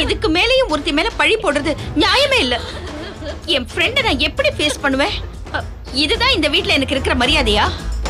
இதுக்கு மேலேயும் ஒருத்தி மேல பழி போடுறது நியாயமே இல்ல என் ஃப்ரெண்ட நான் எப்படி ஃபேஸ் பண்ணுவேன் அ, இதுதான் இந்த வீட்ல எனக்கு இருக்கிற மரியாதையா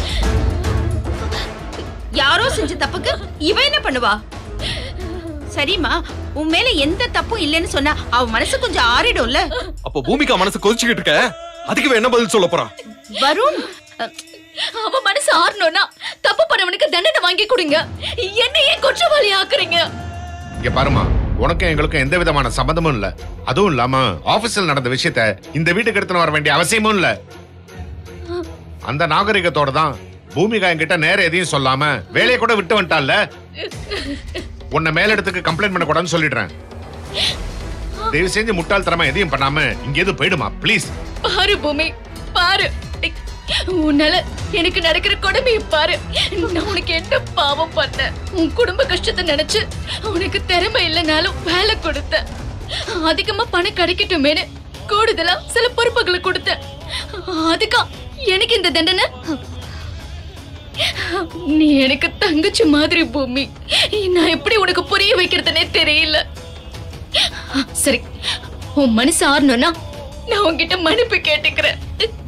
யாரோ செஞ்ச தப்புக்கு இவ என்ன பண்ணுவா சரிம்மா உன் மேல எந்த தப்பும் இல்லைன்னு சொன்னா அவ மனசு கொஞ்சம் ஆறிடும்ல அப்ப பூமிகா மனசு கொதிச்சுக்கிட்டு இருக்க அதுக்கு இவன் என்ன பதில் சொல்ல போறான் வருண் அ, அவ மனசு ஆறணும்னா தப்பு பண்ணவனுக்கு தண்டனை வாங்கி கொடுங்க என்ன ஏன் குற்றவாளி ஆக்குறீங்க இங்க பாருமா உனக்கும் எங்களுக்கும் எந்த விதமான சம்பந்தமும் இல்ல அதுவும் இல்லாம ஆபீஸ்ல நடந்த விஷயத்த இந்த வீட்டுக்கு எடுத்துன்னு வர வேண்டிய அவசியமும் இல்ல அந்த நாகரிகத்தோட தான் பூமிகா என்கிட்ட நேர எதையும் சொல்லாம வேலையை கூட விட்டு வந்துட்டால உன்னை மேலிடத்துக்கு கம்ப்ளைண்ட் பண்ணக்கூடாதுன்னு சொல்லிடுறேன் தயவு செஞ்சு முட்டாள்தனமா எதையும் பண்ணாம இங்க எதுவும் போயிடுமா ப்ளீஸ் பாரு பூமி பாரு உன்னால எனக்கு நடக்கிற கொடுமையை பாரு நான் உனக்கு என்ன பாவம் பண்ணேன் உன் குடும்ப கஷ்டத்தை நினைச்சு உனக்கு திறமை இல்லைனாலும் வேலை கொடுத்தேன் அதிகமா பணம் கிடைக்கட்டுமேனு கூடுதலா சில பொறுப்புகளை கொடுத்தேன் அதுக்கா எனக்கு இந்த தண்டனை நீ எனக்கு தங்கச்சி மாதிரி பூமி நான் எப்படி உனக்கு புரிய வைக்கிறதுனே தெரியல சரி உன் மனசு ஆறணும்னா நான் உன்கிட்ட மன்னிப்பு கேட்டுக்கிறேன்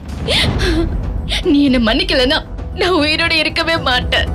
நீ என்ன மன்னிக்கலனா நான் உயிரோட இருக்கவே மாட்டேன்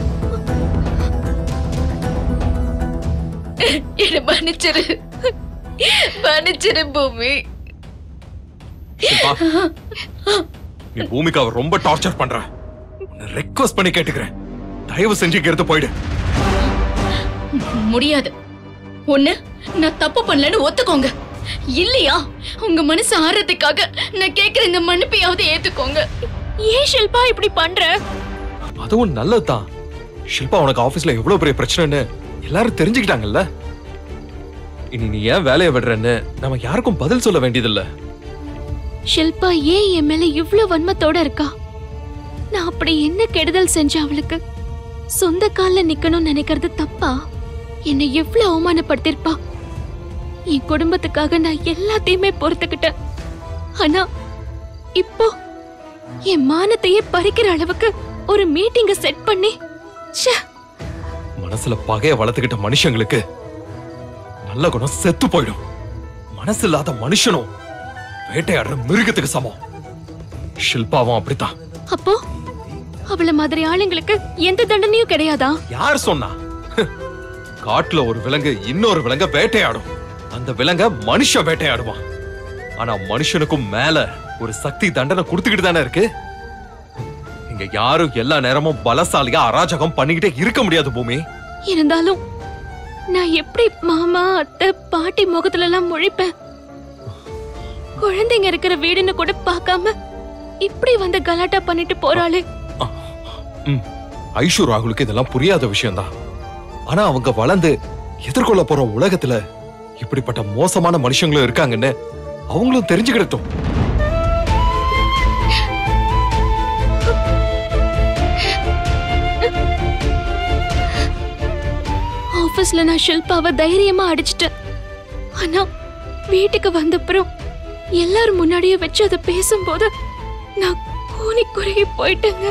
என்ன மன்னிச்சிரு மன்னிச்சிரு பூமி ஷில்பா, நீ பூமிகாவை ரொம்ப டார்ச்சர் பண்ற ரெக்வஸ்ட் பண்ணி கேட்டுக்கிறேன் தயவு செஞ்சு இங்க இருந்து போயிடு முடியாது ஒண்ணு நான் தப்பு பண்ணலன்னு ஒத்துக்கோங்க இல்லையா உங்க மனசு ஆறதுக்காக நான் கேக்குற இந்த மன்னிப்பையாவது ஏத்துக்கோங்க ஏன் ஷில்பா இப்படி பண்ற அதுவும் நல்லதுதான் ஷில்பா உனக்கு ஆபீஸ்ல எவ்வளவு பெரிய பிரச்சனைன்னு எல்லாரும் தெரிஞ்சுக்கிட்டாங்கல்ல இனி நீ ஏன் வேலையை விடுறன்னு நம்ம யாருக்கும் பதில் சொல்ல வேண்டியதில்ல ஷில்பா ஏன் என் மேல இவ்ளோ வன்மத்தோட இருக்கா நான் அப்படி என்ன கெடுதல் செஞ்சேன் அவளுக்கு சொந்த கால்ல நிக்கணும்னு நினைக்கிறது தப்பா என்னை எவ்வளவு அவமானப்படுத்திருப்பா என் குடும்பத்துக்காக நான் எல்லாத்தையுமே பொறுத்துக்கிட்டேன் ஆனா இப்போ என் மானத்தையே பறிக்கிற அளவுக்கு ஒரு மீட்டிங்க செட் பண்ணி ச்சே மனசுல பகைய வளர்த்துக்கிட்ட மனுஷங்களுக்கு நல்ல குணம் செத்து போயிடும் மனசு இல்லாத மனுஷனும் வேட்டையாடுற மிருகத்துக்கு சமம் ஷில்பாவும் அப்படித்தான் அப்போ அவள மாதிரி ஆளுங்களுக்கு எந்த தண்டனையும் கிடையாதா யார் சொன்னா காட்டுல ஒரு விலங்கு இன்னொரு விலங்க வேட்டையாடும் அந்த விலங்க மனுஷன் வேட்டையாடுவான் ஆனா மனுஷனுக்கும் மேல ஒரு சக்தி தண்டனை கொடுத்துக்கிட்டு தானே இருக்கு இங்க யாரும் எல்லா நேரமும் பலசாலியா அராஜகம் பண்ணிக்கிட்டே இருக்க முடியாது பூமி இருந்தாலும் நான் எப்படி மாமா அத்தை பாட்டி முகத்துல எல்லாம் முழிப்பேன் குழந்தைங்க இருக்கிற வீடுன்னு கூட பார்க்காம இப்படி வந்து கலாட்டா பண்ணிட்டு போறாளே ம், ஐஷு ராகுலுக்கு இதெல்லாம் புரியாத விஷயம்தான் ஆனா அவங்க வளர்ந்து எதிர்கொள்ள போற உலகத்துல இப்படிப்பட்ட மோசமான மனுஷங்களும் இருக்காங்கன்னு அவங்களும் தெரிஞ்சுக்கிடட்டும் ஆபீஸ்ல நான் ஷில்பாவை தைரியமா அடிச்சிட்டேன் ஆனா வீட்டுக்கு வந்தப்புறம் எல்லாரும் முன்னாடியே வச்சு அதை பேசும்போது நான் கூனி குறுகி போயிட்டேங்க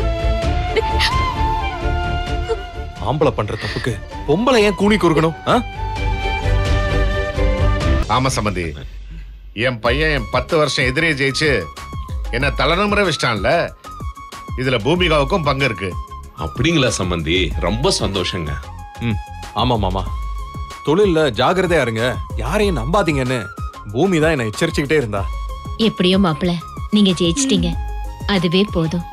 ஆம்பளை பண்ற தப்புக்கு பொம்பளை ஏன் கூனி குறுக்கணும் ஆ? ஆமா சம்பந்தி என் பையன் என் பத்து வருஷம் எதிரே ஜெயிச்சு என்ன தலைநமுறை வச்சிட்டான்ல இதுல பூமிகாவுக்கும் பங்கு இருக்கு அப்படிங்களா சம்பந்தி ரொம்ப சந்தோஷங்க ம் ஆமா மாமா தொழில்ல ஜாகிரதையா இருங்க யாரையும் நம்பாதீங்கன்னு பூமி தான் என்னை எச்சரிச்சுக்கிட்டே இருந்தா எப்படியோ மாப்பிள நீங்க ஜெயிச்சிட்டீங்க அதுவே போதும்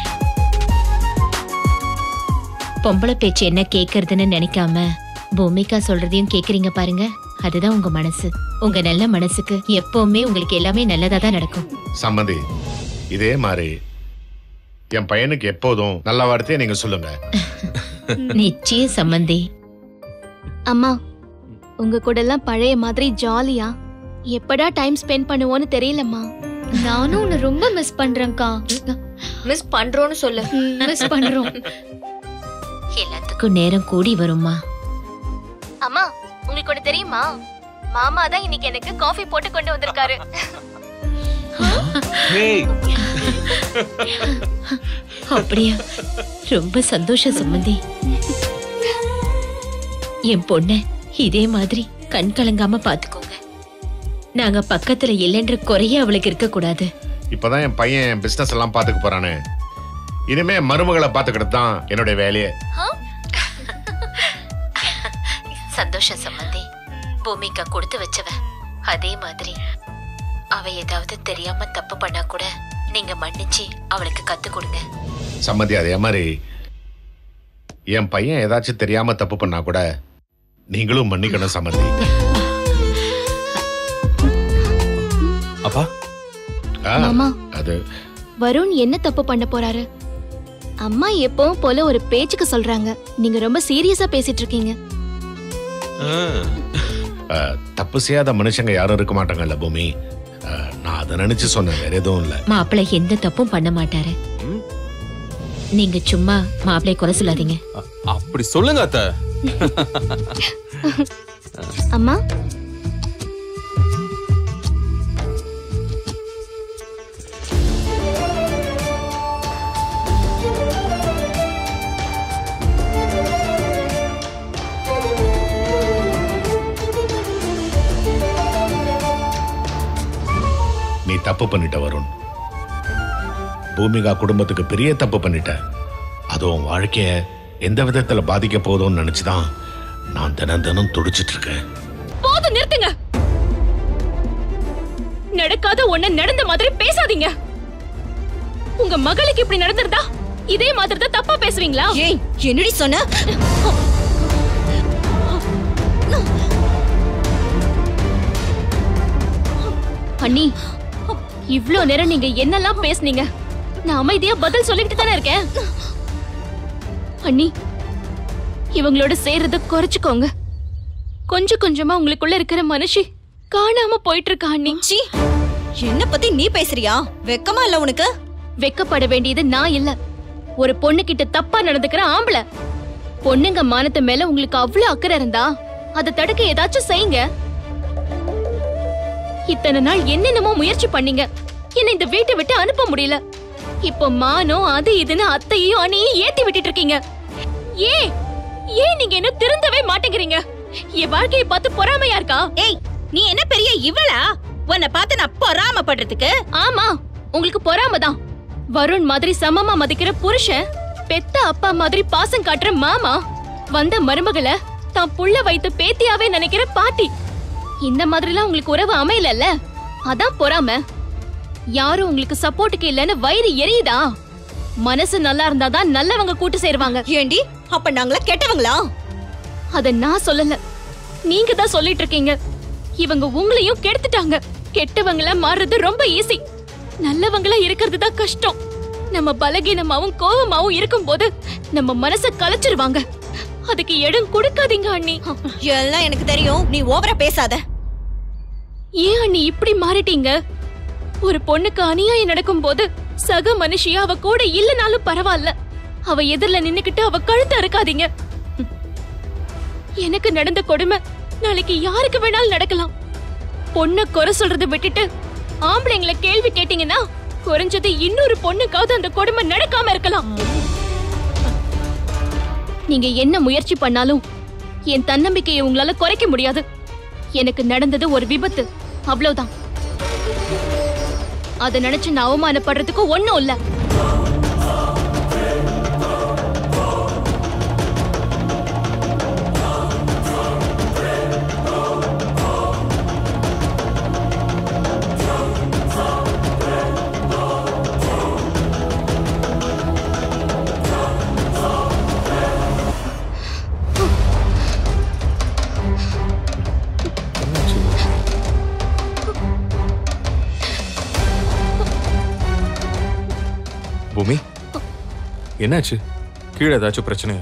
பொம்பளை பேச்சு என்ன கேக்குறதுன்னு நினைக்காம பூமிகா சொல்றதையும் கேக்குறீங்க பாருங்க அதுதான் உங்க மனசு உங்க நல்ல மனசுக்கு எப்பவுமே உங்களுக்கு எல்லாமே நல்லதா தான் நடக்கும் சம்பந்தி இதே மாதிரி என் பையனுக்கு எப்போதும் நல்ல வார்த்தையை நீங்க சொல்லுங்க நிச்சயம் சம்மந்தி அம்மா உங்க கூட எல்லாம் பழைய மாதிரி ஜாலியா எப்படா டைம் ஸ்பெண்ட் பண்ணுவோன்னு தெரியலம்மா நானும் உன்னை ரொம்ப மிஸ் பண்றேன்க்கா மிஸ் பண்றோம்னு சொல்லு மிஸ் பண்றோம் எல்லாத்துக்கும் நேரம் கூடி வருமா அம்மா உங்களுக்கு ஒண்ணு தெரியுமா மாமா தான் இன்னைக்கு எனக்கு காஃபி போட்டு கொண்டு வந்திருக்காரு அப்படியா ரொம்ப சந்தோஷம் சுமந்தி என் பொண்ண இதே மாதிரி கண் கலங்காம பாத்துக்கோங்க நாங்க பக்கத்துல இல்லைன்ற குறைய அவளுக்கு இருக்க கூடாது இப்பதான் என் பையன் பிசினஸ் எல்லாம் பாத்துக்க போறானு இனிமே மருமகளை பாத்துக்கிட்டு தான் என்னுடைய வேலையே சந்தோஷம் சம்பந்தி பூமிகா கொடுத்து வச்சவ அதே மாதிரி அவ ஏதாவது தெரியாம தப்பு பண்ணா கூட நீங்க மன்னிச்சு அவளுக்கு கத்து கொடுங்க சம்மதி அதே மாதிரி என் பையன் ஏதாச்சும் தெரியாம தப்பு பண்ணா கூட நீங்களும் மன்னிக்கணும் சம்மதி அப்பா ஆ, மாமா அது வருண் என்ன தப்பு பண்ண போறாரு அம்மா எப்பவும் போல ஒரு பேச்சுக்கு சொல்றாங்க நீங்க ரொம்ப சீரியஸா பேசிட்டு இருக்கீங்க ஆ, தப்பு செய்யாத மனுஷங்க யாரும் இருக்க மாட்டாங்கல்ல பூமி ஆ, நான் அதை நினைச்சு சொன்னேன் வேற எதுவும் இல்ல மாப்பிள்ளை எந்த தப்பும் பண்ண மாட்டாரு ம்? நீங்க சும்மா மாப்பிள்ளைய குறை சொல்லாதீங்க அ- அப்படி சொல்லுங்க அத்தை அம்மா நீ தப்பு பண்ணிட்ட வருண் பூமிகா குடும்பத்துக்கு பெரிய தப்பு பண்ணிட்ட அதுவும் வாழ்க்கைய எந்த விதத்துல பாதிக்க போகுதோன்னு நினைச்சுதான் நான் தினம் தினம் துடிச்சிட்டு இருக்கேன் போதும் நிறுத்துங்க நடக்காத ஒண்ணு நடந்த மாதிரி பேசாதீங்க உங்க மகளுக்கு இப்படி நடந்திருந்தா இதே மாதிரி தான் தப்பா பேசுவீங்களா ஏய் என்னடி சொன்ன அண்ணி இவ்ளோ நேரம் நீங்க என்னெல்லாம் பேசுனீங்க நான் அமைதியா பதில் சொல்லிட்டு தானே இருக்கேன் அண்ணி இவங்களோட சேர்றத குறைச்சுக்கோங்க கொஞ்சம் கொஞ்சமா உங்களுக்குள்ள இருக்கிற மனுஷி காணாம போயிட்டு இருக்கா அண்ணி சீ என்ன பத்தி நீ பேசுறியா வெக்கமா இல்ல உனக்கு வெக்கப்பட வேண்டியது நான் இல்ல ஒரு பொண்ணு கிட்ட தப்பா நடந்துக்கிற ஆம்பளை பொண்ணுங்க மானத்து மேல உங்களுக்கு அவ்வளவு அக்கறை இருந்தா அதை தடுக்க ஏதாச்சும் செய்யுங்க இத்தனை நாள் என்னென்னமோ முயற்சி பண்ணீங்க என்ன இந்த வீட்டை விட்டு அனுப்ப முடியல இப்போ மானம் அது இதுன்னு அத்தையும் அண்ணியும் ஏத்தி விட்டுட்டு இருக்கீங்க ஏன் ஏன் நீங்க என்ன திருந்தவே மாட்டேங்கிறீங்க என் வாழ்க்கையை பார்த்து பொறாமையா இருக்கா ஏய் நீ என்ன பெரிய இவளா உன்னை பார்த்து நான் பொறாமப்படுறதுக்கு ஆமா உங்களுக்கு பொறாமதான் வருண் மாதிரி சமமா மதிக்கிற புருஷன் பெத்த அப்பா மாதிரி பாசம் காட்டுற மாமா வந்த மருமகளை தான் புள்ள வைத்து பேத்தியாவே நினைக்கிற பாட்டி இந்த மாதிரிலாம் உங்களுக்கு உறவு அமையலல்ல அதான் பொறாம யாரும் உங்களுக்கு சப்போர்ட்டுக்கு இல்லைன்னு வயிறு எரியுதா மனசு நல்லா இருந்தாதான் நல்லவங்க கூட்டு சேருவாங்க ஏண்டி அப்ப நாங்கள கெட்டவங்களா அத நான் சொல்லல நீங்க தான் சொல்லிட்டு இருக்கீங்க இவங்க உங்களையும் கெடுத்துட்டாங்க கெட்டவங்கள மாறுறது ரொம்ப ஈஸி நல்லவங்களா இருக்கிறது தான் கஷ்டம் நம்ம பலகீனமாவும் கோவமாவும் இருக்கும்போது நம்ம மனச கலைச்சிருவாங்க அதுக்கு இடம் கொடுக்காதீங்க அண்ணி எல்லாம் எனக்கு தெரியும் நீ ஓவரா பேசாத ஏன் அண்ணி இப்படி மாறிட்டீங்க ஒரு பொண்ணுக்கு அநியாயம் நடக்கும்போது சக மனுஷியா அவ கூட இல்லனாலும் பரவாயில்ல அவ எதிரில நின்னுக்கிட்டு அவ கழுத்த அறுக்காதீங்க ம். எனக்கு நடந்த கொடுமை நாளைக்கு யாருக்கு வேணாலும் நடக்கலாம் பொண்ண குறை சொல்றதை விட்டுட்டு ஆம்பளைங்களை கேள்வி கேட்டீங்கன்னா குறைஞ்சது இன்னொரு பொண்ணுக்காவது அந்த கொடுமை நடக்காம இருக்கலாம் நீங்க என்ன முயற்சி பண்ணாலும் என் தன்னம்பிக்கையை உங்களால குறைக்க முடியாது எனக்கு நடந்தது ஒரு விபத்து அவ்வளவுதான் அத நினைச்சு நான் அவமானப்படுறதுக்கு ஒண்ணும் இல்ல பூமி என்னாச்சு கீழே ஏதாச்சும் பிரச்சனையா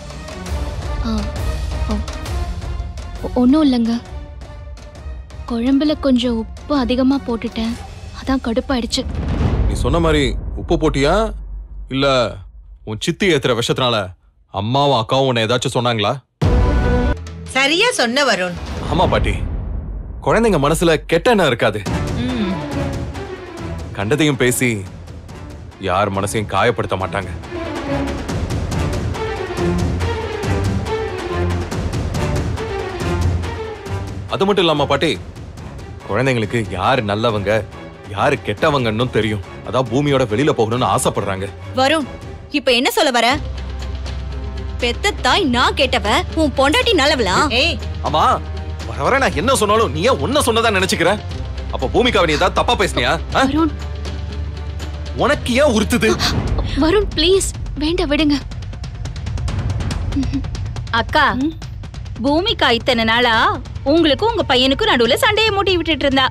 ஒன்றும் இல்லைங்க குழம்புல கொஞ்சம் உப்பு அதிகமா போட்டுட்டேன் அதான் கடுப்பாயிடுச்சு நீ சொன்ன மாதிரி உப்பு போட்டியா இல்ல உன் சித்தி ஏத்துற விஷத்தினால அம்மாவும் அக்காவும் உன்னை ஏதாச்சும் சொன்னாங்களா சரியா சொன்ன வருண் ஆமா பாட்டி குழந்தைங்க மனசுல கெட்ட எண்ணம் இருக்காது ம். கண்டதையும் பேசி யார் மனசையும் காயப்படுத்த மாட்டாங்க அது மட்டும் இல்லாம பாட்டி குழந்தைங்களுக்கு யாரு நல்லவங்க யாரு கெட்டவங்கன்னு தெரியும் அதான் பூமியோட வெளியில போகணும்னு ஆசைப்படுறாங்க வருண் இப்ப என்ன சொல்ல வர பெத்த தாய் நான் கேட்டவ உன் பொண்டாட்டி நல்லவளா ஏய் ஆமா வர வர நான் என்ன சொன்னாலும் நீ ஏன் ஒன்ன சொன்னதா நினைச்சுக்கிற அப்ப பூமிகாவை நீ ஏதாவது தப்பா பேசுனியா ஆ? வருண் உனக்கு ஏன் உறுத்துது வருண் ப்ளீஸ் வேண்டாம் விடுங்க அக்கா பூமிகா இத்தனை நாளா உங்களுக்கும் உங்க பையனுக்கும் நடுவுல சண்டையை மூட்டி விட்டுட்டு இருந்தா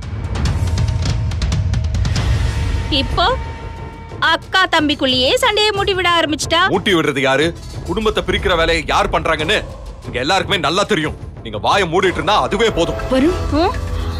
இப்போ அக்கா தம்பிக்குள்ளேயே சண்டையை மூட்டி விட ஆரம்பிச்சிட்டா ஊட்டி விடுறது யாரு குடும்பத்தை பிரிக்கிற வேலையை யார் பண்றாங்கன்னு இங்க எல்லாருக்குமே நல்லா தெரியும் நீங்க வாயை மூடிட்டு இருந்தா அதுவே போதும் வருண்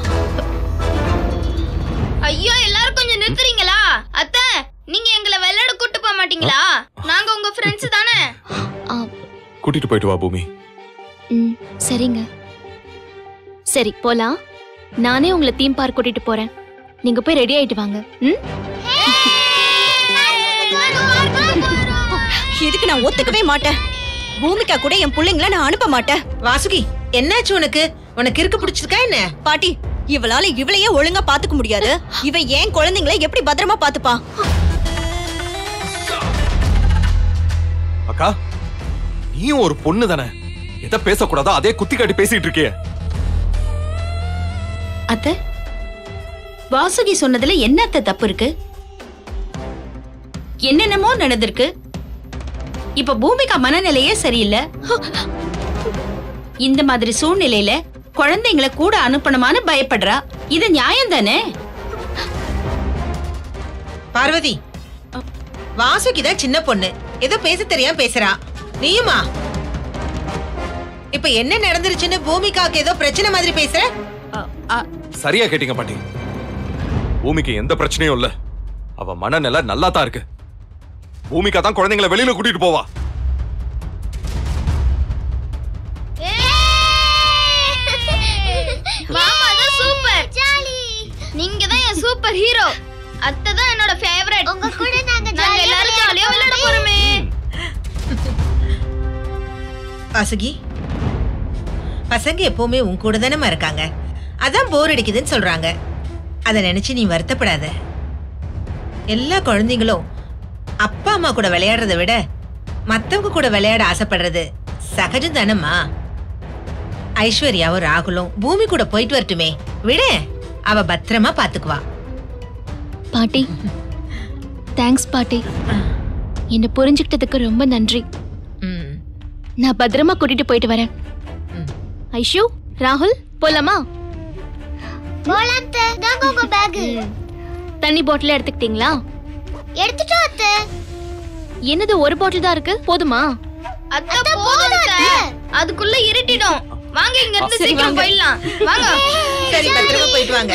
ஐயோ எல்லாரும் கொஞ்சம் நிறுத்துறீங்களா அத்தை நீங்க எங்களை விளையாட கூட்டு போக மாட்டீங்களா நாங்க உங்க ஃப்ரெண்ட்ஸ் தானே ஆ, கூட்டிட்டு போயிட்டு வா பூமி ம், சரிங்க சரி போலாம் நானே உங்களை தீம் பார்க் கூட்டிட்டு போறேன் நீங்க போய் ரெடி ஆயிட்டு வாங்க ம் இதுக்கு நான் ஒத்துக்கவே மாட்டேன் பூமிகா கூட என் பிள்ளைங்கள நான் அனுப்ப மாட்டேன் வாசுகி என்னாச்சு உனக்கு உனக்கு இருக்கு பிடிச்சிருக்கா என்ன பாட்டி இவளால இவளையே ஒழுங்கா பாத்துக்க முடியாது இவ ஏன் குழந்தைங்கள எப்படி பத்திரமா பாத்துப்பா அக்கா நீயும் ஒரு பொண்ணு தானே எதை பேசக்கூடாதோ அதே குத்தி காட்டி பேசிட்டு இருக்கியே அத்தை வாசுகி சொன்னதுல என்ன அத்தை தப்பு இருக்கு என்னென்னமோ நடந்திருக்கு இப்ப பூமிகா மனநிலையே சரியில்லை இந்த மாதிரி சூழ்நிலையில குழந்தைங்களை கூட அனுப்பணுமான்னு பயப்படுறா இது நியாயம் தானே பார்வதி வாசுகி தான் சின்ன பொண்ணு ஏதோ பேச தெரியாம பேசுறா நீயுமா இப்ப என்ன நடந்துருச்சுன்னு பூமிகாக்கு ஏதோ பிரச்சனை மாதிரி பேசுற சரியா கேட்டீங்க பாட்டி பூமிக்கு எந்த பிரச்சனையும் இல்ல அவ மனநிலை நல்லா தான் இருக்கு பூமிகா தான் குழந்தைங்களை வெளியில கூட்டிட்டு போவா மாமா தான் சூப்பர் நீங்க தான் என் சூப்பர் ஹீரோ அத்தை தான் என்னோட ஃபேவரட் உங்க கூட நாங்க நாங்க எல்லாரும் ஜாலியா விளையாட போறோமே வாசுகி பசங்க எப்பவுமே உன் கூட தானே இருக்காங்க அதான் போர் அடிக்குதுன்னு சொல்றாங்க அதை நினைச்சு நீ வருத்தப்படாத எல்லா குழந்தைங்களும் அப்பா அம்மா கூட விளையாடுறத விட மத்தவங்க கூட விளையாட ஆசைப்படுறது சகஜம் தானம்மா ஐஸ்வர்யாவும் ராகுலும் பூமி கூட போயிட்டு வரட்டுமே விட அவ பத்திரமா பாத்துக்குவா பாட்டி தேங்க்ஸ் பாட்டி என்னை புரிஞ்சுக்கிட்டதுக்கு ரொம்ப நன்றி ம் நான் பத்திரமா கூட்டிட்டு போயிட்டு வரேன் ம். ஐஷு ராகுல் போலாமா போலாம் தாங்க உங்க பேக் தண்ணி பாட்டில் எடுத்துக்கிட்டீங்களா எடுத்துட்டோம் அத்தை என்னது ஒரு பாட்டில் தான் இருக்கு போதுமா அத்தை போதும் அத்தை அதுக்குள்ள இருட்டிடும் வாங்க இங்க இருந்து சரி, சீக்கிரம் வாங்க. போயிடலாம் வாங்க சரி பத்திரமா போயிட்டு வாங்க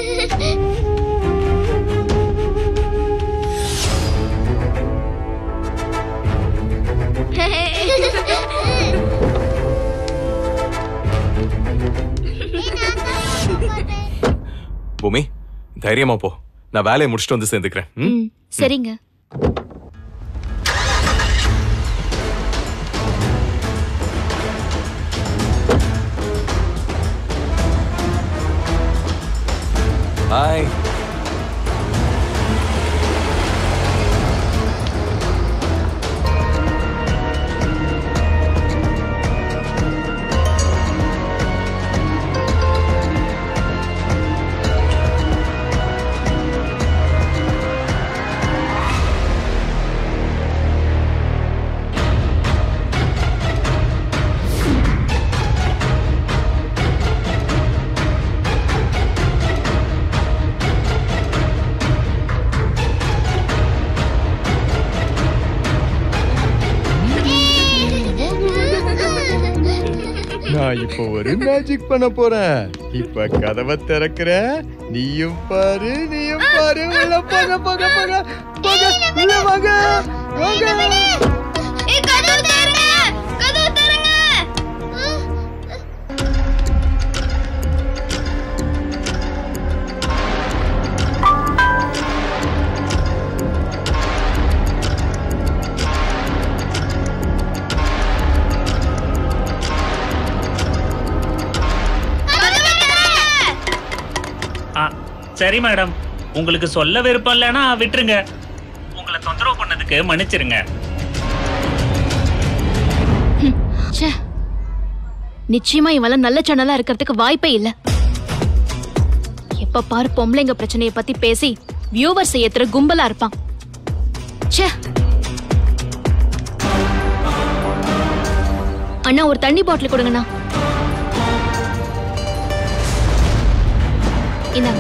பூமி தைரியமா போ நான் வேலையை முடிச்சுட்டு வந்து சேர்ந்துக்கிறேன் ம்? ம் சரிங்க பாய் நான் இப்போ ஒரு மேஜிக் பண்ண போறேன் இப்ப கதவை திறக்கிற நீயும் பாரு நீயும் பாரு உள்ள போக போக போக போக உள்ள வாங்க வாங்க ஏய் கதவு தரங்க கதவு தரங்க கதவு சரி மேடம் உங்களுக்கு சொல்ல விருப்பம் இல்லைன்னா விட்டுருங்க உங்களை தொந்தரவு பண்ணதுக்கு மன்னிச்சிருங்க ச்சே நிச்சயமா இவெல்லாம் நல்ல சேனலா இருக்கிறதுக்கு வாய்ப்பே இல்ல எப்ப பாரு பொம்பளைங்க பிரச்சனைய பத்தி பேசி வியூவர்ஸ் ஏத்துற கும்பலா இருப்பான் ச்சே அண்ணா ஒரு தண்ணி பாட்டில் கொடுங்கண்ணா இந்தாங்க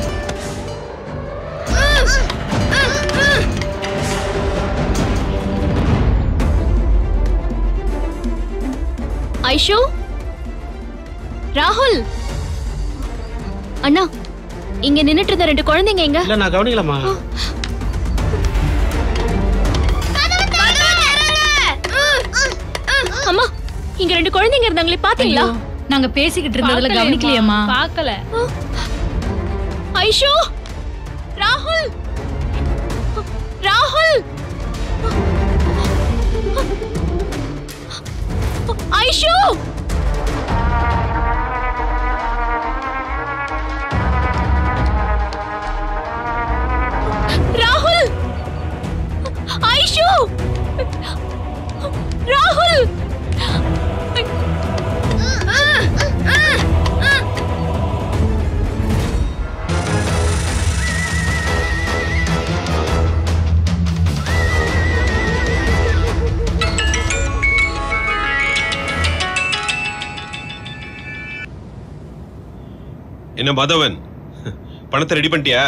ஐஷு ராகுல் அண்ணா இங்க நின்னுட்டு இருந்த ரெண்டு குழந்தைங்க எங்க இல்ல நான் கவனிக்கலாமா அம்மா இங்க ரெண்டு குழந்தைங்க இருந்தாங்களே பாத்தீங்களா நாங்க பேசிக்கிட்டு இருந்ததுல கவனிக்கலையம்மா பார்க்கல ஐஷு ராகுல் ராகுல் ஐஷு ராகுல் ஐஷு ராகுல் என்ன மாதவன் பணத்தை ரெடி பண்ணிட்டியா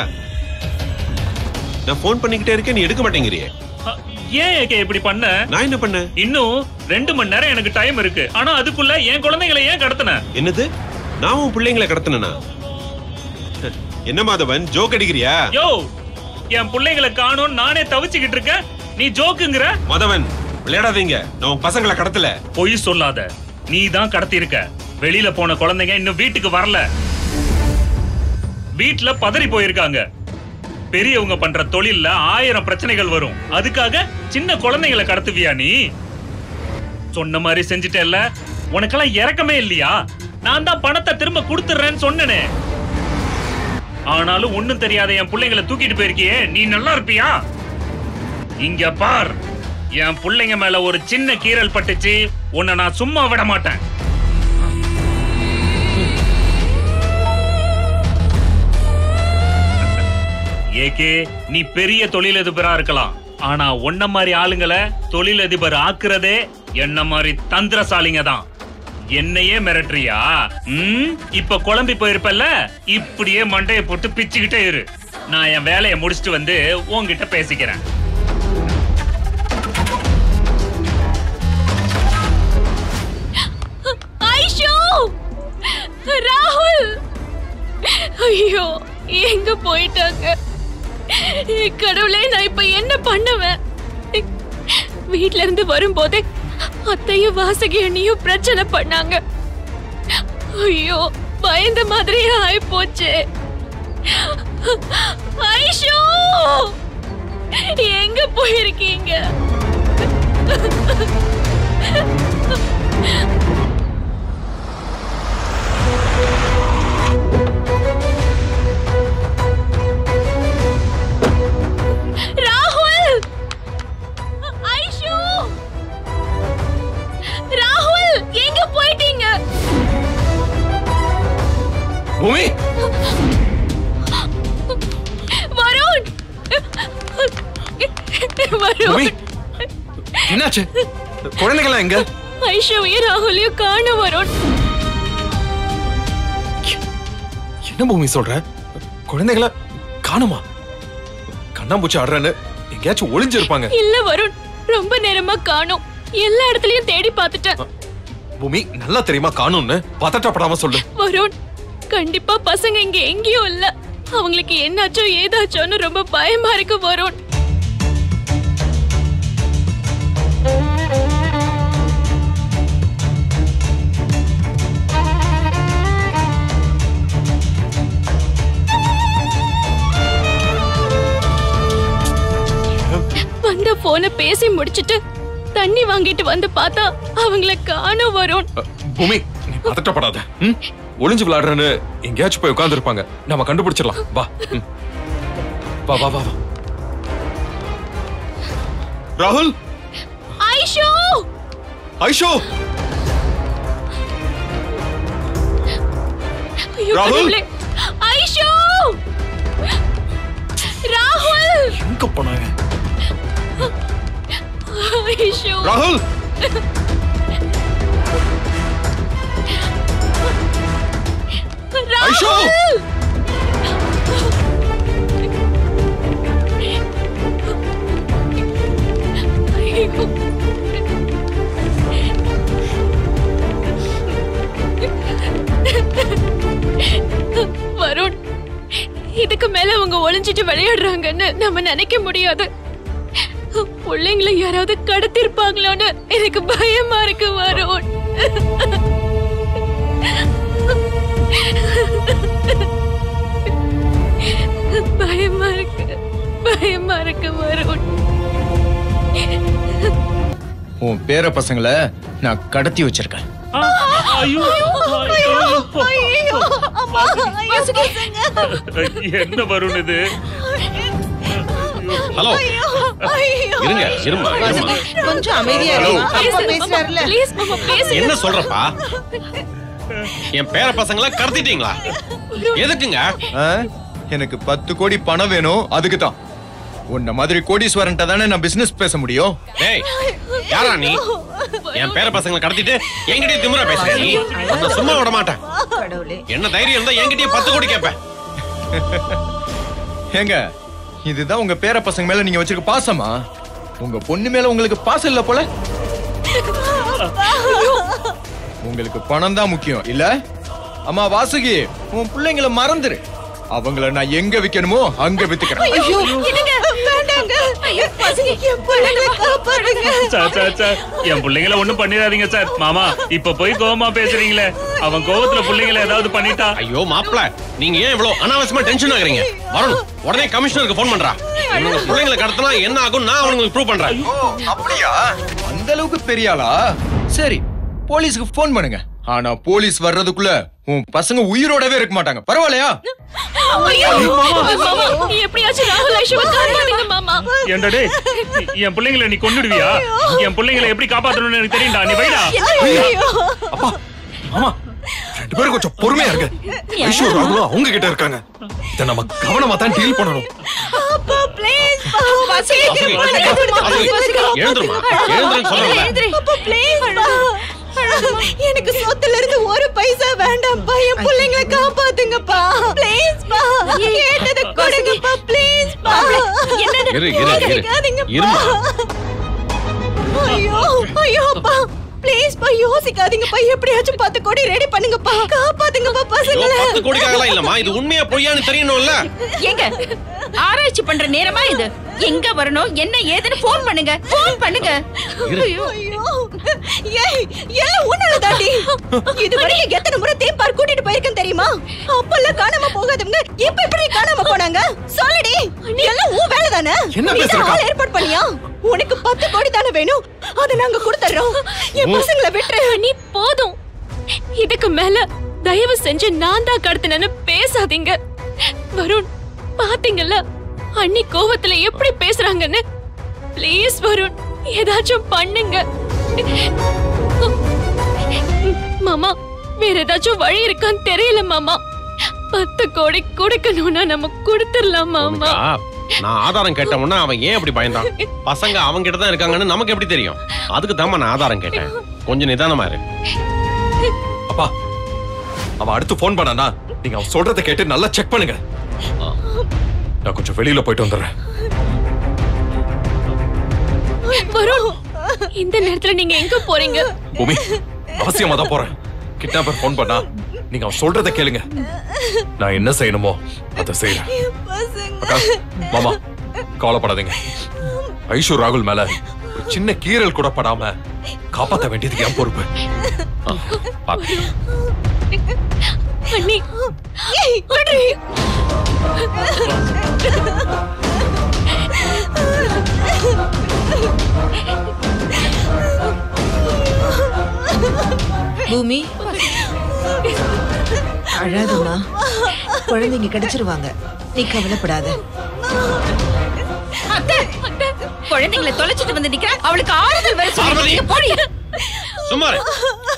நான் ஃபோன் பண்ணிக்கிட்டே இருக்கேன் நீ எடுக்க மாட்டேங்கிறியே ஏன் ஏகே இப்படி பண்ண நான் என்ன பண்ண இன்னும் ரெண்டு மணி நேரம் எனக்கு டைம் இருக்கு ஆனா அதுக்குள்ள என் குழந்தைகளை ஏன் கடத்தின என்னது நான் உன் பிள்ளைங்களை கடத்தினா என்ன மாதவன் ஜோக் அடிக்கிறியா யோ என் பிள்ளைங்களை காணும் நானே தவிச்சுக்கிட்டு இருக்கேன் நீ ஜோக்குங்கிற மாதவன் விளையாடாதீங்க நான் உன் பசங்களை கடத்தல பொய் சொல்லாத நீ தான் கடத்தி இருக்க வெளியில போன குழந்தைங்க இன்னும் வீட்டுக்கு வரல வீட்ல பதறி போயிருக்காங்க பெரியவங்க பண்ற தொழில்ல ஆயிரம் பிரச்சனைகள் வரும் அதுக்காக சின்ன குழந்தைங்களை கடத்துவியா நீ சொன்ன மாதிரி செஞ்சுட்டேல்ல உனக்கெல்லாம் இறக்கமே இல்லையா நான் தான் பணத்தை திரும்ப கொடுத்துறேன்னு சொன்னனே ஆனாலும் ஒண்ணும் தெரியாத என் பிள்ளைங்களை தூக்கிட்டு போயிருக்கியே நீ நல்லா இருப்பியா இங்க பார் என் பிள்ளைங்க மேல ஒரு சின்ன கீறல் பட்டுச்சு உன்னை நான் சும்மா விட மாட்டேன் ஏகே நீ பெரிய தொழிலதிபரா இருக்கலாம் ஆனா உன்ன மாதிரி ஆளுங்களை தொழிலதிபர் ஆக்குறதே என்ன மாதிரி தந்திரசாலிங்க தான் என்னையே மிரட்டுறியா ம் இப்ப குழம்பி போயிருப்பல்ல இப்படியே மண்டைய போட்டு பிச்சுக்கிட்டே இரு நான் என் வேலையை முடிச்சிட்டு வந்து உன்கிட்ட பேசிக்கிறேன் ஐஷு ராகுல் ஐயோ எங்க போயிட்டாங்க கடவுளே நான் இப்ப என்ன பண்ணுவேன் வீட்ல இருந்து வரும்போதே அத்தையும் வாசகி அண்ணியும் பிரச்சனை பண்ணாங்க ஐயோ பயந்த மாதிரியே ஆயி போச்சு ஐஷு எங்க போயிருக்கீங்க ராகுல் ஐஷு ராகுல் எங்க போயிட்டீங்க பூமி வருண் பூமி வருண் என்னாச்சு குழந்தைகள்லாம் எங்க ஐஷுவையும் ராகுலையும் காண வருண் என்ன பூமி சொல்ற குழந்தைகளை காணுமா கண்ணாம்பூச்சி ஆடுறேன்னு எங்கேயாச்சும் ஒளிஞ்சிருப்பாங்க இல்ல வருண் ரொம்ப நேரமா காணோம் எல்லா இடத்துலயும் தேடி பார்த்துட்டேன் பூமி நல்லா தெரியுமா காணும்னு பதட்டப்படாம சொல்லு வருண் கண்டிப்பா பசங்க இங்க எங்கேயும் இல்ல அவங்களுக்கு என்னாச்சோ ஏதாச்சோன்னு ரொம்ப பயமா இருக்கு வருண் வந்த போனை பேசி முடிச்சிட்டு தண்ணி வாங்கிட்டு வந்து பார்த்தா அவங்கள காண வரும் பூமி நீ பதட்டப்படாத ம்? ஒளிஞ்சு விளையாடுறேன்னு எங்கேயாச்சும் போய் உட்காந்துருப்பாங்க நம்ம கண்டுபிடிச்சிடலாம் வா ம். வா வா வா வா. ராகுல் ஐஷோ ஐஷோ ஐயோ, ராகுல்! கடவுளே. ஐஷோ ராகுல் எங்க போனாங்க ஐஷோ ராகுல் ஐஷோ ஐயோ. வருண் இதுக்கு மேல அவங்க ஒளிஞ்சிட்டு விளையாடுறாங்கன்னு நம்ம நினைக்க முடியாது பிள்ளைங்களை யாராவது கடத்திருப்பாங்களோன்னு எனக்கு பயமா இருக்கு வருண் பயமா இருக்கு பயமா இருக்கு வருண் உன் பேர பசங்களை நான் கடத்தி வச்சிருக்கேன் ஐயோ ஐயோ அம்மா வாசுகி என்ன வரும் இது ஹலோ ஐயோ இருங்க இருமா இருமா கொஞ்சம் அமைதியா இருமா அப்பா பேசுறாருல ப்ளீஸ் மாமா பேசுங்க என்ன சொல்றப்பா என் பேர பசங்களை கடத்திட்டீங்களா எதுக்குங்க ஆ? எனக்கு பத்து கோடி பணம் வேணும் அதுக்கு தான் உன்ன மாதிரி கோடீஸ்வரன்ட்ட தானே நான் பிசினஸ் பேச முடியும் டேய் யாரா நீ என் பேர பசங்களை கடத்திட்டு என்கிட்டயே திமிரா பேசுற நீ நான் சும்மா விட மாட்டேன் கடவுளே என்ன தைரியம் இருந்தா என்கிட்டயே பத்து கோடி கேட்பேன் ஏங்க இதுதான் உங்க பேர பசங்க மேல நீங்க வச்சிருக்க பாசமா உங்க பொண்ணு மேல உங்களுக்கு பாசம் இல்ல போல உங்களுக்கு பணம் தான் முக்கியம் இல்ல அம்மா வாசுகி உன் பிள்ளைங்களை மறந்துரு அவங்கள நான் எங்க விக்கணுமோ அங்க வித்துக்கிறேன் ஐயோ என்னங்க வேண்டாங்க ஐயோ வாசுகி என் பிள்ளைங்களை காப்பாடுங்க சார் சார் சார் என் பிள்ளைங்கள ஒண்ணும் பண்ணிடாதீங்க சார் மாமா இப்ப போய் கோவமா பேசுறீங்களே அவன் கோவத்துல பிள்ளைங்கள ஏதாவது பண்ணிட்டா ஐயோ மாப்பிள நீங்க ஏன் இவ்வளவு அனாவசியமா டென்ஷன் ஆகுறீங்க வரணும் உடனே கமிஷனருக்கு ஃபோன் பண்றா இவனுங்க பிள்ளைங்களை கடத்தினா என்ன ஆகும் நான் அவனுங்களுக்கு ப்ரூவ் பண்றேன் அப்படியா அந்த அளவுக்கு பெரிய ஆளா சரி போலீஸ்க்கு ஃபோன் பண்ணுங்க ஆனா போலீஸ் வர்றதுக்குள்ள உன் பசங்க உயிரோடவே இருக்க மாட்டாங்க பரவாயில்லையா ஐயோ மாமா எப்படியாச்சும் ராகுல் ஐஷோவை காப்பாத்துங்க மாமா ஏன்டா டேய் என் பிள்ளைங்களை நீ கொன்னுடுவியா என் பிள்ளைங்களை எப்படி காப்பாத்தணும்னு எனக்கு தெரியும்டா நீ வைடா அப்பா ஆமா ரெண்டு பேரும் கொஞ்சம் பொறுமையா இருங்க ஐஷோ ராகுலும் அவங்க கிட்ட இருக்காங்க இதை நம்ம கவனமா தான் டீல் பண்ணணும் அப்பா ப்ளீஸ் வாசுகி எழுந்துருமா எழுந்துருன்னு சொல்றேன்ல அப்பா ப்ளீஸ் எனக்கு சொத்துல இருந்து ஒரு பைசா வேண்டாம்ப்பா என் பிள்ளைங்களை காப்பாத்துங்கப்பா ப்ளீஸ் பா கேட்டது கொடுங்கப்பா ப்ளீஸ் பா என்னது இரு இரு இரு கேட்காதீங்கப்பா. இருமா ஐயோ ஐயோ அப்பா ப்ளீஸ் பா யோசிக்காதீங்கப்பா எப்படியாச்சும் பத்து கோடி ரெடி பண்ணுங்கப்பா காப்பாத்துங்கப்பா ஐயோ, பசங்களை பத்து கோடிக்காகலாம் இல்லம்மா இது உண்மையா பொய்யான்னு தெரியணும்ல எங்க ஆராய்ச்சி பண்ற நேரமா இது எங்க வரணும் என்ன ஏதுன்னு போன் பண்ணுங்க போன் பண்ணுங்க இரு. ஐயோ ஏய் எல்லாம் உன்னால தாண்டி இது வரைக்கும் எத்தனை முறை தீம் பார்க் கூட்டிட்டு போயிருக்கேன் தெரியுமா அப்பெல்லாம் காணாம போகாதவங்க இப்ப எப்படி காணாம போனாங்க சொல்லுடி எல்லாம் உன் வேலை தானே என்ன நீ தான் பேசுறக்கா? ஆள் ஏற்பாடு பண்ணியா உனக்கு பத்து கோடி தானே வேணும் அதை நாங்க கொடுத்துறோம் என் பசங்களை விட்டுரு நீ போதும் இதுக்கு மேல தயவு செஞ்சு நான் தான் கடத்தினு பேசாதீங்க வருண் பாத்தீங்கல்ல அண்ணி கோவத்துல எப்படி பேசுறாங்கன்னு ப்ளீஸ் வருண் ஏதாச்சும் பண்ணுங்க மாமா வேற ஏதாச்சும் வழி இருக்கான்னு தெரியல மாமா பத்து கோடி கொடுக்கணும்னா நம்ம கொடுத்துடலாம் மாமா உனக்கா? நான் ஆதாரம் கேட்டவொன்னா அவன் ஏன் அப்படி பயந்தான் பசங்க அவங்க கிட்ட தான் இருக்காங்கன்னு நமக்கு எப்படி தெரியும் அதுக்கு தான் நான் ஆதாரம் கேட்டேன் கொஞ்சம் நிதானமா இரு அப்பா அவன் அடுத்து ஃபோன் பண்ணானா நீங்க அவன் சொல்றதை கேட்டு நல்லா செக் பண்ணுங்க நான் கொஞ்சம் வெளியில போயிட்டு வந்துடுறேன் வருண் இந்த நேரத்துல நீங்க எங்க போறீங்க பூமி அவசியமா தான் போறேன் கிட்னாப்பர் ஃபோன் பண்ணா நீங்க அவன் சொல்றதை கேளுங்க நான் என்ன செய்யணுமோ அதை செய்யறேன் அக்கா மாமா கவலைப்படாதீங்க ஐஷு ராகுல் மேல ஒரு சின்ன கீறல் கூட படாம காப்பாத்த வேண்டியது என் பொறுப்பு பாத்து அண்ணி ஏய் விடுறி பூமி அழாதம்மா குழந்தைங்க கிடைச்சிருவாங்க நீ கவலைப்படாத அத்தை குழந்தைங்களை தொலைச்சிட்டு வந்து நிக்கிறா அவளுக்கு ஆறுதல் வர பார்வதி. சொல்லி போடி சும்மா இரு.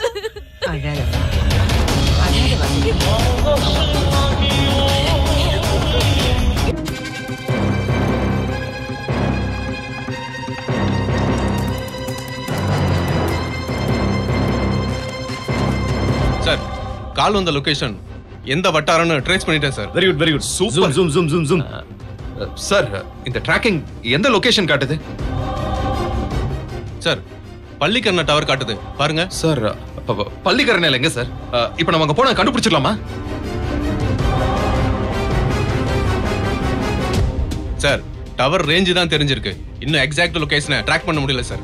சார் கால் வந்த லொகேஷன் எந்த வட்டாரம்னு ட்ரேஸ் பண்ணிட்டேன் sir very good very good super zoom zoom zoom zoom sir இந்த ட்ராக்கிங் எந்த லொகேஷன் காட்டுது சார் பள்ளிக்கரண டவர் காட்டுது பாருங்க சார் பள்ளிக்கரணையில் எங்க சார் அஹ், இப்ப நம்ம அங்க போனா கண்டுபிடிச்சிடலாமா சார் டவர் ரேஞ்சு தான் தெரிஞ்சிருக்கு இன்னும் எக்ஸாக்ட் லொகேஷனை ட்ராக் பண்ண முடியல சார்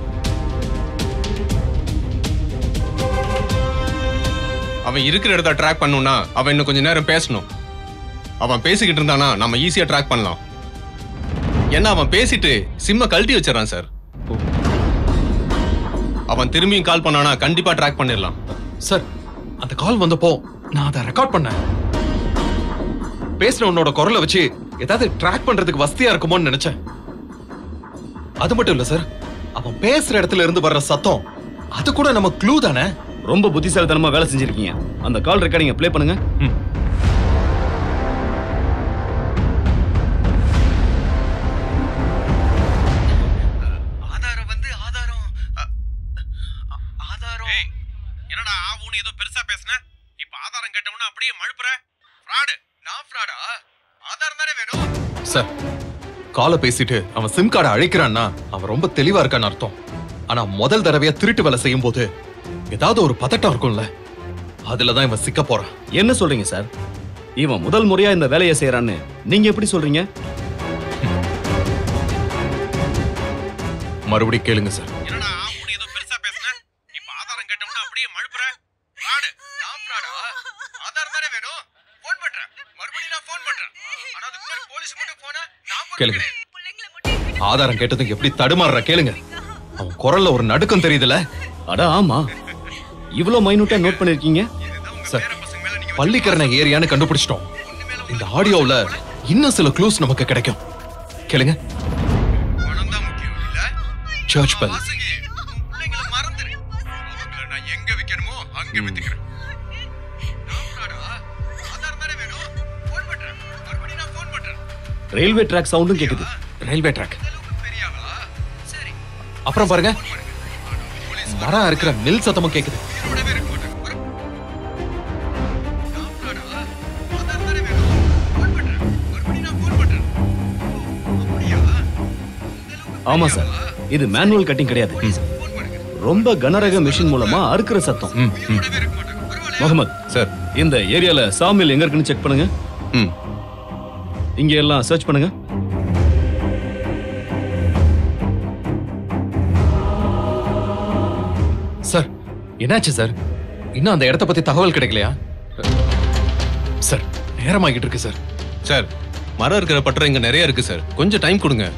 அவன் இருக்கிற இடத்த ட்ராக் பண்ணணும்னா அவன் இன்னும் கொஞ்ச நேரம் பேசணும் அவன் பேசிக்கிட்டு இருந்தானா நம்ம ஈஸியா ட்ராக் பண்ணலாம் ஏன்னா அவன் பேசிட்டு சிம்ம கழட்டி வச்சிடறான் சார் அவன் திரும்பியும் கால் பண்ணானா கண்டிப்பா ட்ராக் பண்ணிடலாம் சார் அந்த கால் வந்தப்போ நான் அதை ரெக்கார்ட் பண்ணேன் பேசுன உன்னோட குரலை வச்சு ஏதாவது ட்ராக் பண்றதுக்கு வசதியா இருக்குமோன்னு நினைச்சேன் அது மட்டும் இல்ல சார் அவன் பேசுற இடத்துல இருந்து வர்ற சத்தம் அது கூட நம்ம க்ளூ தானே ரொம்ப புத்திசாலித்தனமா வேலை செஞ்சிருக்கீங்க அந்த கால் ரெக்கார்டிங்க ப்ளே பண்ணுங்க ஆதாரம் வந்து ஆதாரம் ஆதாரம் என்னடா ஆவுன்னு ஏதோ பெருசா பேசுன இப்ப ஆதாரம் கேட்டவன அப்படியே மழுப்புற ஃப்ராடு நான் ஃப்ராடா ஆதாரம் தானே வேணும் சார் காலை பேசிட்டு அவன் சிம் கார்டை அழைக்கிறான்னா அவன் ரொம்ப தெளிவா இருக்கான்னு அர்த்தம் ஆனா முதல் தடவையா திருட்டு வேலை செய்யும் போது ஏதாவது ஒரு பதட்டம் இருக்கும்ல அதுலதான் இவன் சிக்க போறான் என்ன சொல்றீங்க சார் இவன் முதல் முறையா இந்த வேலையை செய்யறான்னு நீங்க எப்படி சொல்றீங்க மறுபடியும் கேளுங்க சார் என்னடா ஆவுன்னு ஏதோ பெருசா பேசுன இப்ப ஆதாரம் கேட்டவன அப்படியே மழுப்புற ஃப்ராடு நான் ஃப்ராடா ஆதாரம் தானே வேணும் ஃபோன் பண்றேன் மறுபடியும் நான் ஃபோன் பண்றேன் ஆனா அதுக்கு முன்னாடி போலீஸ் மட்டும் போனா நான் phone கேளுங்க ஆதாரம் கேட்டதும் எப்படி தடுமாறுற கேளுங்க அவன் குரல்ல ஒரு நடுக்கம் தெரியுதுல அட ஆமா இவ்வளவு மைனூட்டா நோட் பண்ணிருக்கீங்க சார் பள்ளிக்கரணை ஏரியான்னு கண்டுபிடிச்சிட்டோம் இந்த ஆடியோவுல இன்னும் சில க்ளூஸ் நமக்கு கிடைக்கும் கேளுங்க சர்ச் பெல் நான் எங்க விக்கணுமோ அங்க வித்துக்கிறேன் ரயில்வே ட்ராக் சவுண்டும் கேக்குது ரயில்வே ட்ராக் அப்புறம் பாருங்க மரம் இருக்கிற மில் சத்தமும் கேக்குது ஆமா சார் இது மேனுவல் கட்டிங் கிடையாது ரொம்ப கனரக மிஷின் மூலமா அறுக்கிற சத்தம் முகமது சார் இந்த ஏரியால சாமில் எங்க இருக்குன்னு செக் பண்ணுங்க ம் இங்க எல்லாம் சர்ச் பண்ணுங்க சார் என்னாச்சு சார் இன்னும் அந்த இடத்த பத்தி தகவல் கிடைக்கலையா சார் நேரமாகிட்டு இருக்கு சார் சார் மரம் இருக்கிற பட்டறை இங்க நிறைய இருக்கு சார் கொஞ்சம் டைம் கொடுங்க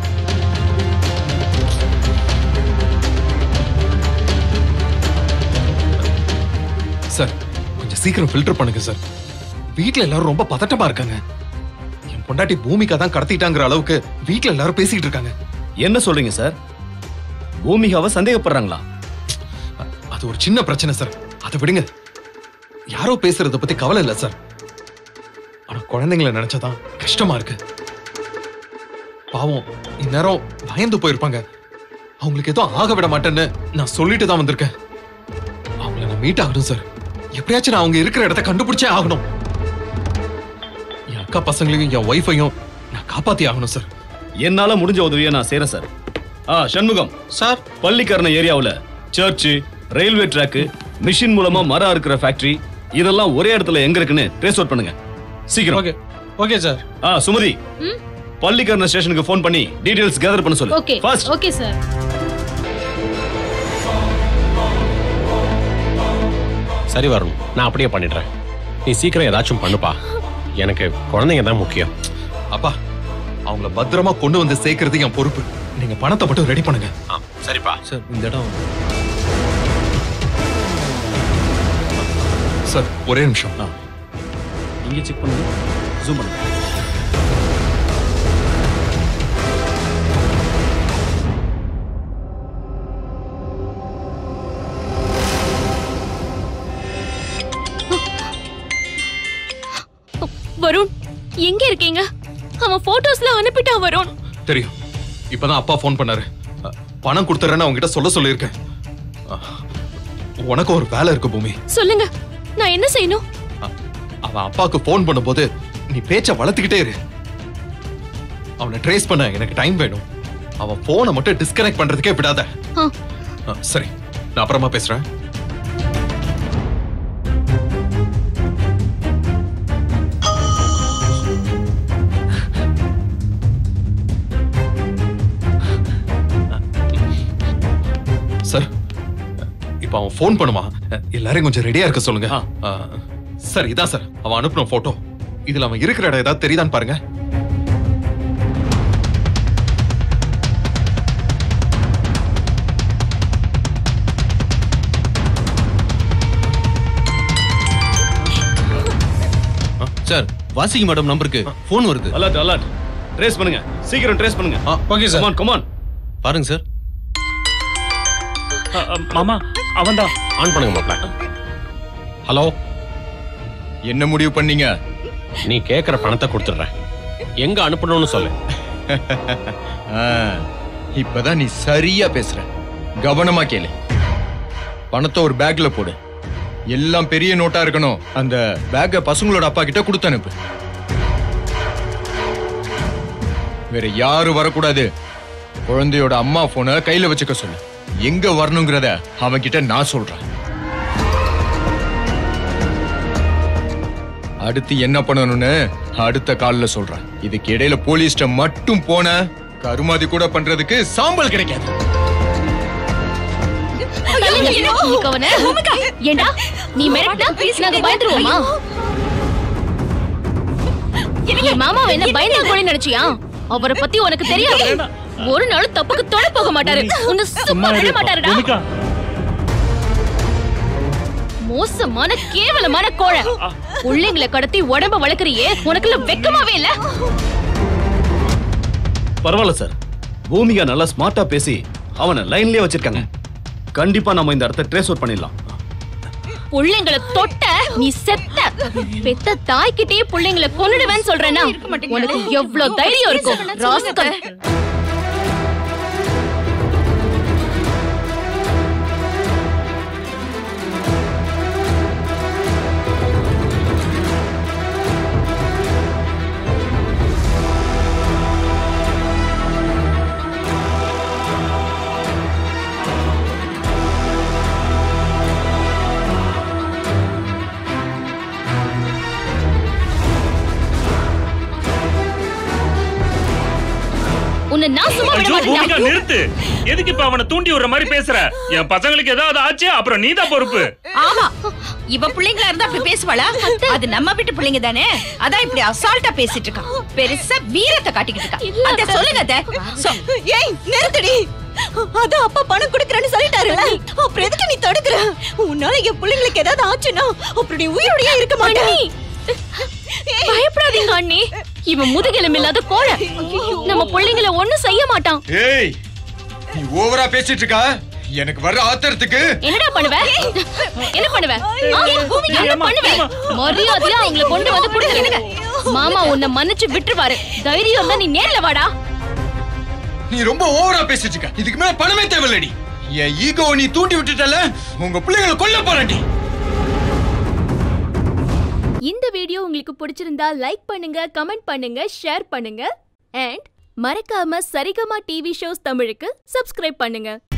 சார் கொஞ்சம் சீக்கிரம் ஃபில்டர் பண்ணுங்க சார் வீட்ல எல்லாரும் ரொம்ப பதட்டமா இருக்காங்க என் பொண்டாட்டி பூமிகா தான் கடத்திட்டாங்கிற அளவுக்கு வீட்ல எல்லாரும் பேசிட்டு இருக்காங்க என்ன சொல்றீங்க சார் பூமிகாவை சந்தேகப்படுறாங்களா அது ஒரு சின்ன பிரச்சனை சார் அதை விடுங்க யாரோ பேசுறத பத்தி கவலை இல்ல சார் ஆனா குழந்தைங்களை நினைச்சாதான் கஷ்டமா இருக்கு பாவம் இந்நேரம் பயந்து போயிருப்பாங்க அவங்களுக்கு எதுவும் ஆக விட மாட்டேன்னு நான் சொல்லிட்டு தான் வந்திருக்கேன் அவங்கள நான் மீட் ஆகணும் சார் எப்படியாச்சும் நான் அவங்க இருக்கிற இடத்த கண்டுபிடிச்சே ஆகணும் என் அக்கா பசங்களையும் என் ஒய்ஃபையும் நான் காப்பாத்தி ஆகணும் சார் என்னால முடிஞ்ச உதவியை நான் செய்யறேன் சார் ஆ சண்முகம் சார் பள்ளிக்கரண ஏரியாவுல சர்ச் ரயில்வே ட்ராக் மிஷின் மூலமா மரம் இருக்கிற ஃபேக்டரி இதெல்லாம் ஒரே இடத்துல எங்க இருக்குன்னு ட்ரேஸ் அவுட் பண்ணுங்க சீக்கிரம் ஓகே ஓகே சார் ஆ சுமதி பள்ளிக்கரண ஸ்டேஷனுக்கு ஃபோன் பண்ணி டீடைல்ஸ் கேதர் பண்ண சொல்லு ஓகே ஃபாஸ்ட் ஓகே சார் சரி வரும் நான் அப்படியே பண்ணிடுறேன் நீ சீக்கிரம் ஏதாச்சும் பண்ணுப்பா எனக்கு குழந்தைங்க தான் முக்கியம் அப்பா அவங்கள பத்திரமா கொண்டு வந்து சேர்க்கறது என் பொறுப்பு நீங்க பணத்தை மட்டும் ரெடி பண்ணுங்க சரிப்பா சார் இந்த இடம் சார் ஒரே நிமிஷம் இங்க செக் பண்ணுங்க ஜூம் பண்ணுங்க வருண் எங்க இருக்கீங்க அவன் போட்டோஸ்ல அனுப்பிட்டான் வருண் தெரியும் இப்பதான் அப்பா ஃபோன் பண்ணாரு அ, பணம் கொடுத்துறேன்னு அவங்க கிட்ட சொல்ல சொல்லியிருக்கேன் அ, உனக்கு ஒரு வேலை இருக்கு பூமி சொல்லுங்க நான் என்ன செய்யணும் அவன் அப்பாவுக்கு ஃபோன் பண்ணும்போது நீ பேச்ச வளர்த்துக்கிட்டே இரு அவனை ட்ரேஸ் பண்ண எனக்கு டைம் வேணும் அவன் போனை மட்டும் டிஸ்கனெக்ட் பண்றதுக்கே விடாத ஆ. அ, சரி நான் அப்புறமா பேசுறேன் சார் இப்போ அவன் ஃபோன் பண்ணுவான் எல்லாரையும் கொஞ்சம் ரெடியா இருக்க சொல்லுங்க ஆ, சார் இதான் சார் அவன் அனுப்புன போட்டோ இதுல அவன் இருக்கிற இடம் ஏதாவது தெரியுதான்னு பாருங்க சார் வாசிக்கு மேடம் நம்பருக்கு ஃபோன் வருது அலர்ட் அலர்ட் ட்ரேஸ் பண்ணுங்க சீக்கிரம் ட்ரேஸ் பண்ணுங்க ஓகே சார் கமான் கமான் பாருங்க சார் மாமா அவன்தான் ஆன் பண்ணுங்க மாப்ள ஹலோ என்ன முடிவு பண்ணீங்க நீ கேக்குற பணத்தை கொடுத்துடுறேன் எங்க அனுப்பணும்னு சொல்லு ஆ, இப்பதான் நீ சரியா பேசுற கவனமா கேளு பணத்தை ஒரு பேக்ல போடு எல்லாம் பெரிய நோட்டா இருக்கணும் அந்த பேக்கை பசங்களோட அப்பா கிட்ட கொடுத்து அனுப்பு வேற யாரும் வரக்கூடாது குழந்தையோட அம்மா போனை கையில வச்சுக்க சொல்லு எங்க வரணுங்கிறத அவன்கிட்ட நான் சொல்றேன் அடுத்து என்ன பண்ணணும்னு அடுத்த கால்ல சொல்றேன் இதுக்கு இடையில போலீஸ்ட மட்டும் போன கருமாதி கூட பண்றதுக்கு சாம்பல் கிடைக்காது இன்னைக்கு அவனை ஏண்டா நீ மிரட்டினா நாங்க பயந்துருவோமா என் மாமா என்ன பயந்தா கூட நினைச்சியா அவரை பத்தி உனக்கு தெரியாது ஒரு நாள் தப்புக்கு தொட போக மாட்டாரு உன்னை சும்மா விட மாட்டாருடா மோசமான கேவலமான கோழை புள்ளைங்களை கடத்தி உடம்ப வளர்க்கறியே உனக்குள்ள வெக்கமாவே இல்ல பரவாயில்ல சார் பூமிகா நல்லா ஸ்மார்ட்டா பேசி அவனை லைன்லயே வச்சிருக்காங்க கண்டிப்பா நம்ம இந்த இடத்த ட்ரேஸ் அவுட் பண்ணிடலாம் புள்ளைங்களை தொட்ட நீ செத்த பெத்த தாய்கிட்டயே புள்ளைங்களை கொன்னுடுவேன்னு சொல்றேன்னா உனக்கு எவ்வளவு தைரியம் இருக்கும் ராஸ்கல் உன்னை நான் சும்மா விட ஐயோ, பூமிகா மாட்டேன் நிறுத்து எதுக்கு இப்ப அவனை தூண்டி விடுற மாதிரி பேசுற என் பசங்களுக்கு ஏதாவது ஆச்சு அப்புறம் நீதான் பொறுப்பு ஆமா இவ பிள்ளைங்களா இருந்தா அப்படி பேசுவாளா அது நம்ம வீட்டு பிள்ளைங்க தானே அதான் இப்படி அசால்ட்டா பேசிட்டு இருக்கான் பெருசா வீரத்தை காட்டிக்கிட்டு இருக்கா அத சொல்லுங்க அத்தை. சொ- ஏய் நிறுத்தடி அதான் அப்பா பணம் கொடுக்கறேன்னு சொல்லிட்டாருல அப்புறம் எதுக்கு நீ தடுக்குற உன்னால என் பிள்ளைங்களுக்கு ஏதாவது ஆச்சுன்னா அப்புறம் நீ உயிரோடயே இருக்க மாட்டே பயப்படாதீங்க அண்ணி இவன் முதுகெலும்பு இல்லாத கோழை நம்ம பிள்ளைங்களை ஒண்ணும் செய்ய மாட்டான் ஏய் நீ ஓவரா பேசிட்டு இருக்கா எனக்கு வர்ற ஆத்திரத்துக்கு என்னடா பண்ணுவ என்ன பண்ணுவ ஆ? என்ன பண்ணுவ மரியாதையா அவங்கள கொண்டு வந்து புடிங்க மாமா உன்னை மன்னிச்சு விட்டுருவாரு தைரியம் தான் நீ நேர்ல வாடா நீ ரொம்ப ஓவரா பேசிட்டு இருக்க இதுக்கு மேல பணமே தேவையில்லடி என் ஈகோ நீ தூண்டி விட்டுட்டல உங்க பிள்ளைங்களை கொல்ல போறேன்டி இந்த வீடியோ உங்களுக்கு பிடிச்சிருந்தா லைக் பண்ணுங்க கமெண்ட் பண்ணுங்க ஷேர் பண்ணுங்க அண்ட் மறக்காம சரிகமா டிவி ஷோஸ் தமிழுக்கு சப்ஸ்கிரைப் பண்ணுங்க